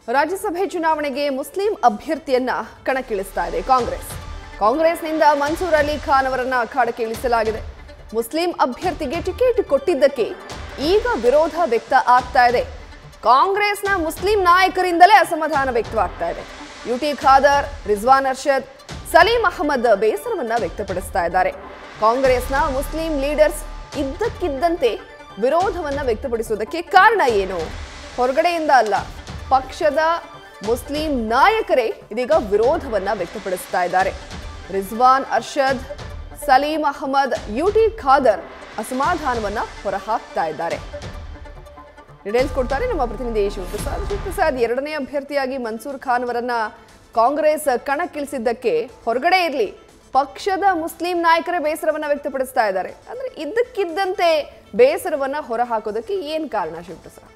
ರಾಜ್ಯಸಭೆ ಚುನಾವಣೆಗೆ ಮುಸ್ಲಿಂ ಅಭ್ಯರ್ಥಿಯನ್ನ ಕಣಕ್ಕಿಳಿಸ್ತಾ ಇದೆ ಕಾಂಗ್ರೆಸ್ ಕಾಂಗ್ರೆಸ್ನಿಂದ ಮನ್ಸೂರ್ ಅಲಿ ಖಾನ್ ಅವರನ್ನ ಅಖಾಡಕ್ಕೆ ಇಳಿಸಲಾಗಿದೆ ಮುಸ್ಲಿಂ ಅಭ್ಯರ್ಥಿಗೆ ಟಿಕೆಟ್ ಕೊಟ್ಟಿದ್ದಕ್ಕೆ ಈಗ ವಿರೋಧ ವ್ಯಕ್ತ ಆಗ್ತಾ ಇದೆ ಕಾಂಗ್ರೆಸ್ನ ಮುಸ್ಲಿಂ ನಾಯಕರಿಂದಲೇ ಅಸಮಾಧಾನ ವ್ಯಕ್ತವಾಗ್ತಾ ಇದೆ ಯುಟಿ ಖಾದರ್ ರಿಜ್ವಾನ್ ಅರ್ಷದ್ ಸಲೀಂ ಅಹಮದ್ ಬೇಸರವನ್ನ ವ್ಯಕ್ತಪಡಿಸ್ತಾ ಇದ್ದಾರೆ ಕಾಂಗ್ರೆಸ್ನ ಮುಸ್ಲಿಂ ಲೀಡರ್ಸ್ ಇದ್ದಕ್ಕಿದ್ದಂತೆ ವಿರೋಧವನ್ನ ವ್ಯಕ್ತಪಡಿಸುವುದಕ್ಕೆ ಕಾರಣ ಏನು ಹೊರಗಡೆಯಿಂದ ಅಲ್ಲ ಪಕ್ಷದ ಮುಸ್ಲಿಂ ನಾಯಕರೇ ಇದೀಗ ವಿರೋಧವನ್ನ ವ್ಯಕ್ತಪಡಿಸ್ತಾ ಇದ್ದಾರೆ ರಿಜ್ವಾನ್ ಅರ್ಷದ್ ಸಲೀಂ ಅಹಮದ್ ಯುಟಿ ಖಾದರ್ ಅಸಮಾಧಾನವನ್ನ ಹೊರಹಾಕ್ತಾ ಇದ್ದಾರೆ ಡೀಟೇಲ್ಸ್ ಕೊಡ್ತಾರೆ ನಮ್ಮ ಪ್ರತಿನಿಧಿ ಶಿವಪ್ರಸಾದ್ ಶಿವಪ್ರಸಾದ್ ಎರಡನೇ ಅಭ್ಯರ್ಥಿಯಾಗಿ ಮನ್ಸೂರ್ ಖಾನ್ ಅವರನ್ನ ಕಾಂಗ್ರೆಸ್ ಕಣಕ್ಕಿಳಿಸಿದ್ದಕ್ಕೆ ಹೊರಗಡೆ ಇರಲಿ ಪಕ್ಷದ ಮುಸ್ಲಿಂ ನಾಯಕರೇ ಬೇಸರವನ್ನ ವ್ಯಕ್ತಪಡಿಸ್ತಾ ಇದ್ದಾರೆ ಅಂದ್ರೆ ಇದ್ದಕ್ಕಿದ್ದಂತೆ ಬೇಸರವನ್ನ ಹೊರಹಾಕೋದಕ್ಕೆ ಏನ್ ಕಾರಣ ಶಿವಪ್ರಸಾದ್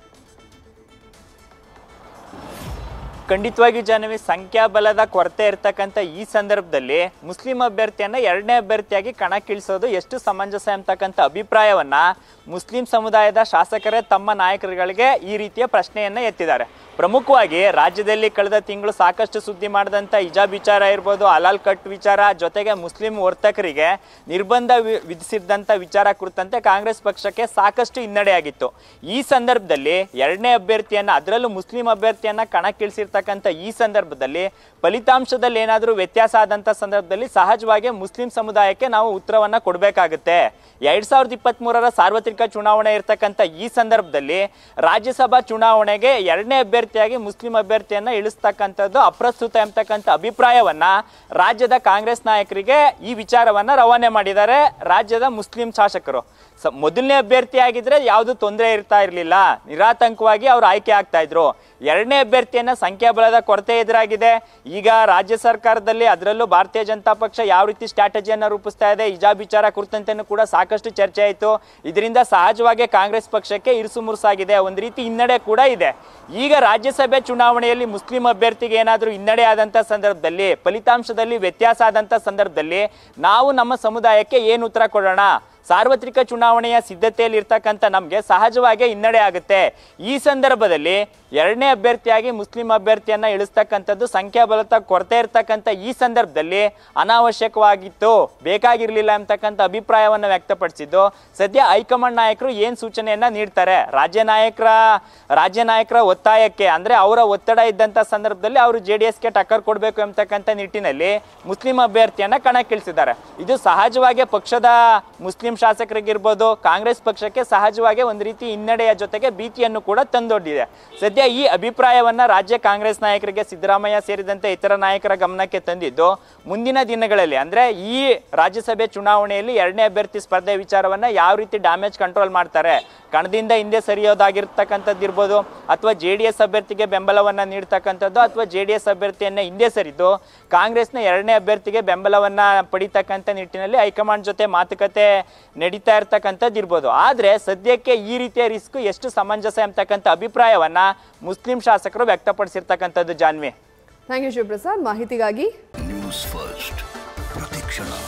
ಖಂಡಿತವಾಗಿ ಜಾಹ್ನವಿ ಸಂಖ್ಯಾಬಲದ ಕೊರತೆ ಇರ್ತಕ್ಕಂಥ ಈ ಸಂದರ್ಭದಲ್ಲಿ ಮುಸ್ಲಿಂ ಅಭ್ಯರ್ಥಿಯನ್ನ ಎರಡನೇ ಅಭ್ಯರ್ಥಿಯಾಗಿ ಕಣಕ್ಕಿಳಿಸೋದು ಎಷ್ಟು ಸಮಂಜಸ ಅಂತಕ್ಕಂಥ ಅಭಿಪ್ರಾಯವನ್ನ ಮುಸ್ಲಿಂ ಸಮುದಾಯದ ಶಾಸಕರೇ ತಮ್ಮ ನಾಯಕರುಗಳಿಗೆ ಈ ರೀತಿಯ ಪ್ರಶ್ನೆಯನ್ನ ಎತ್ತಿದ್ದಾರೆ ಪ್ರಮುಖವಾಗಿ ರಾಜ್ಯದಲ್ಲಿ ಕಳೆದ ತಿಂಗಳು ಸಾಕಷ್ಟು ಸುದ್ದಿ ಮಾಡಿದಂಥ ಹಿಜಾಬ್ ವಿಚಾರ ಇರ್ಬೋದು ಹಲಾಲ್ ಕಟ್ ವಿಚಾರ ಜೊತೆಗೆ ಮುಸ್ಲಿಂ ವರ್ತಕರಿಗೆ ನಿರ್ಬಂಧ ವಿ- ವಿಧಿಸಿದ್ದಂಥ ವಿಚಾರ ಕುರಿತಂತೆ ಕಾಂಗ್ರೆಸ್ ಪಕ್ಷಕ್ಕೆ ಸಾಕಷ್ಟು ಹಿನ್ನಡೆಯಾಗಿತ್ತು ಈ ಸಂದರ್ಭದಲ್ಲಿ ಎರಡನೇ ಅಭ್ಯರ್ಥಿಯನ್ನ ಅದರಲ್ಲೂ ಮುಸ್ಲಿಂ ಅಭ್ಯರ್ಥಿಯನ್ನ ಕಣಕ್ಕಿಳಿಸಿರ್ತಕ್ಕಂಥ ಈ ಸಂದರ್ಭದಲ್ಲಿ ಫಲಿತಾಂಶದಲ್ಲಿ ಏನಾದರೂ ವ್ಯತ್ಯಾಸ ಆದಂಥ ಸಂದರ್ಭದಲ್ಲಿ ಸಹಜವಾಗಿ ಮುಸ್ಲಿಂ ಸಮುದಾಯಕ್ಕೆ ನಾವು ಉತ್ತರವನ್ನ ಕೊಡಬೇಕಾಗುತ್ತೆ ಎರಡ್ ಸಾವಿರದ ಇಪ್ಪತ್ತ್ ಮೂರರ ಸಾರ್ವತ್ರಿಕ ಚುನಾವಣೆ ಇರ್ತಕ್ಕಂಥ ಈ ಸಂದರ್ಭದಲ್ಲಿ ರಾಜ್ಯಸಭಾ ಚುನಾವಣೆಗೆ ಎರಡನೇ ಅಭ್ಯರ್ಥಿಯಾಗಿ ಮುಸ್ಲಿಂ ಅಭ್ಯರ್ಥಿಯನ್ನ ಇಳಿಸ್ತಕ್ಕಂಥದ್ದು ಅಪ್ರಸ್ತುತ ಎಂಬತಕ್ಕಂಥ ಅಭಿಪ್ರಾಯವನ್ನ ರಾಜ್ಯದ ಕಾಂಗ್ರೆಸ್ ನಾಯಕರಿಗೆ ಈ ವಿಚಾರವನ್ನ ರವಾನೆ ಮಾಡಿದ್ದಾರೆ ರಾಜ್ಯದ ಮುಸ್ಲಿಂ ಶಾಸಕರು ಸ ಮೊದಲನೇ ಅಭ್ಯರ್ಥಿ ಆಗಿದ್ರೆ ಯಾವುದು ತೊಂದರೆ ಇರ್ತಾ ಇರಲಿಲ್ಲ ನಿರಾತಂಕವಾಗಿ ಅವ್ರು ಆಯ್ಕೆ ಆಗ್ತಾ ಇದ್ರು ಎರಡನೇ ಅಭ್ಯರ್ಥಿಯನ್ನ ಸಂಖ್ಯಾಬಲದ ಕೊರತೆ ಎದುರಾಗಿದೆ ಈಗ ರಾಜ್ಯ ಸರ್ಕಾರದಲ್ಲಿ ಅದರಲ್ಲೂ ಭಾರತೀಯ ಜನತಾ ಪಕ್ಷ ಯಾವ ರೀತಿ ಸ್ಟ್ರಾಟಜಿಯನ್ನ ರೂಪಿಸ್ತಾ ಇದೆ ಹಿಜಾಬ್ ವಿಚಾರ ಕುರಿತಂತೆನೂ ಕೂಡ ಸಾಕಷ್ಟು ಚರ್ಚೆ ಆಯಿತು ಇದರಿಂದ ಸಹಜವಾಗಿ ಕಾಂಗ್ರೆಸ್ ಪಕ್ಷಕ್ಕೆ ಇರುಸು ಮುರುಸಾಗಿದೆ ಒಂದು ರೀತಿ ಹಿನ್ನಡೆ ಕೂಡ ಇದೆ ಈಗ ರಾಜ್ಯಸಭೆ ಚುನಾವಣೆಯಲ್ಲಿ ಮುಸ್ಲಿಂ ಅಭ್ಯರ್ಥಿಗೆ ಏನಾದರೂ ಹಿನ್ನಡೆ ಆದಂಥ ಸಂದರ್ಭದಲ್ಲಿ ಫಲಿತಾಂಶದಲ್ಲಿ ವ್ಯತ್ಯಾಸ ಆದಂಥ ಸಂದರ್ಭದಲ್ಲಿ ನಾವು ನಮ್ಮ ಸಮುದಾಯಕ್ಕೆ ಏನು ಉತ್ತರ ಕೊಡೋಣ ಸಾರ್ವತ್ರಿಕ ಚುನಾವಣೆಯ ಸಿದ್ಧತೆಯಲ್ಲಿ ಇರ್ತಕ್ಕಂಥ ನಮಗೆ ಸಹಜವಾಗಿ ಹಿನ್ನಡೆ ಆಗುತ್ತೆ ಈ ಸಂದರ್ಭದಲ್ಲಿ ಎರಡನೇ ಅಭ್ಯರ್ಥಿಯಾಗಿ ಮುಸ್ಲಿಂ ಅಭ್ಯರ್ಥಿಯನ್ನ ಇಳಿಸ್ತಕ್ಕಂಥದ್ದು ಸಂಖ್ಯಾಬಲದ ಕೊರತೆ ಇರ್ತಕ್ಕಂಥ ಈ ಸಂದರ್ಭದಲ್ಲಿ ಅನಾವಶ್ಯಕವಾಗಿತ್ತು ಬೇಕಾಗಿರ್ಲಿಲ್ಲ ಅಂತಕ್ಕಂಥ ಅಭಿಪ್ರಾಯವನ್ನು ವ್ಯಕ್ತಪಡಿಸಿದ್ದು ಸದ್ಯ ಹೈಕಮಾಂಡ್ ನಾಯಕರು ಏನ್ ಸೂಚನೆಯನ್ನ ನೀಡ್ತಾರೆ ರಾಜ್ಯ ನಾಯಕರ ರಾಜ್ಯ ನಾಯಕರ ಒತ್ತಾಯಕ್ಕೆ ಅಂದ್ರೆ ಅವರ ಒತ್ತಡ ಇದ್ದಂತ ಸಂದರ್ಭದಲ್ಲಿ ಅವರು ಜೆ ಡಿ ಎಸ್ಗೆ ಟಕ್ಕರ್ ಕೊಡಬೇಕು ಎಂಬತಕ್ಕಂಥ ನಿಟ್ಟಿನಲ್ಲಿ ಮುಸ್ಲಿಂ ಅಭ್ಯರ್ಥಿಯನ್ನ ಕಣಕ್ಕಿಳಿಸಿದ್ದಾರೆ ಇದು ಸಹಜವಾಗಿ ಪಕ್ಷದ ಮುಸ್ಲಿಂ ಶಾಸಕರಿಗಿರ್ಬೋದು ಕಾಂಗ್ರೆಸ್ ಪಕ್ಷಕ್ಕೆ ಸಹಜವಾಗಿ ಒಂದು ರೀತಿ ಹಿನ್ನಡೆಯ ಜೊತೆಗೆ ಭೀತಿಯನ್ನು ಕೂಡ ತಂದೊಡ್ಡಿದೆ ಸದ್ಯ ಈ ಅಭಿಪ್ರಾಯವನ್ನ ರಾಜ್ಯ ಕಾಂಗ್ರೆಸ್ ನಾಯಕರಿಗೆ ಸಿದ್ದರಾಮಯ್ಯ ಸೇರಿದಂತೆ ಇತರ ನಾಯಕರ ಗಮನಕ್ಕೆ ತಂದಿದ್ದು ಮುಂದಿನ ದಿನಗಳಲ್ಲಿ ಅಂದ್ರೆ ಈ ರಾಜ್ಯಸಭೆ ಚುನಾವಣೆಯಲ್ಲಿ ಎರಡನೇ ಅಭ್ಯರ್ಥಿ ಸ್ಪರ್ಧೆ ವಿಚಾರವನ್ನ ಯಾವ ರೀತಿ ಡ್ಯಾಮೇಜ್ ಕಂಟ್ರೋಲ್ ಮಾಡ್ತಾರೆ ಕಣದಿಂದ ಹಿಂದೆ ಸರಿಯೋದಾಗಿರ್ತಕ್ಕಂಥದ್ದು ಇರ್ಬೋದು ಅಥವಾ ಜೆ ಡಿ ಎಸ್ ಅಭ್ಯರ್ಥಿಗೆ ಬೆಂಬಲವನ್ನ ನೀಡ್ತಕ್ಕಂಥದ್ದು ಅಥವಾ ಜೆ ಡಿ ಎಸ್ ಅಭ್ಯರ್ಥಿಯನ್ನ ಹಿಂದೆ ಸರಿದು ಕಾಂಗ್ರೆಸ್ನ ಎರಡನೇ ಅಭ್ಯರ್ಥಿಗೆ ಬೆಂಬಲವನ್ನ ಪಡಿತಕ್ಕಂಥ ನಿಟ್ಟಿನಲ್ಲಿ ಹೈಕಮಾಂಡ್ ಜೊತೆ ಮಾತುಕತೆ ನಡೀತಾ ಇರ್ತಕ್ಕಂಥದ್ದು ಇರ್ಬೋದು ಆದ್ರೆ ಸದ್ಯಕ್ಕೆ ಈ ರೀತಿಯ ರಿಸ್ಕ್ ಎಷ್ಟು ಸಮಂಜಸ ಎಂಬತಕ್ಕಂಥ ಅಭಿಪ್ರಾಯವನ್ನ ಮುಸ್ಲಿಂ ಶಾಸಕರು ವ್ಯಕ್ತಪಡಿಸಿರ್ತಕ್ಕಂಥದ್ದು ಜಾನ್ವಿ ಥ್ಯಾಂಕ್ ಯು ಶಿವಪ್ರಸಾದ್ ಮಾಹಿತಿಗಾಗಿ ನ್ಯೂಸ್ ಫಸ್ಟ್ ಪ್ರತಿಕ್ಷಣ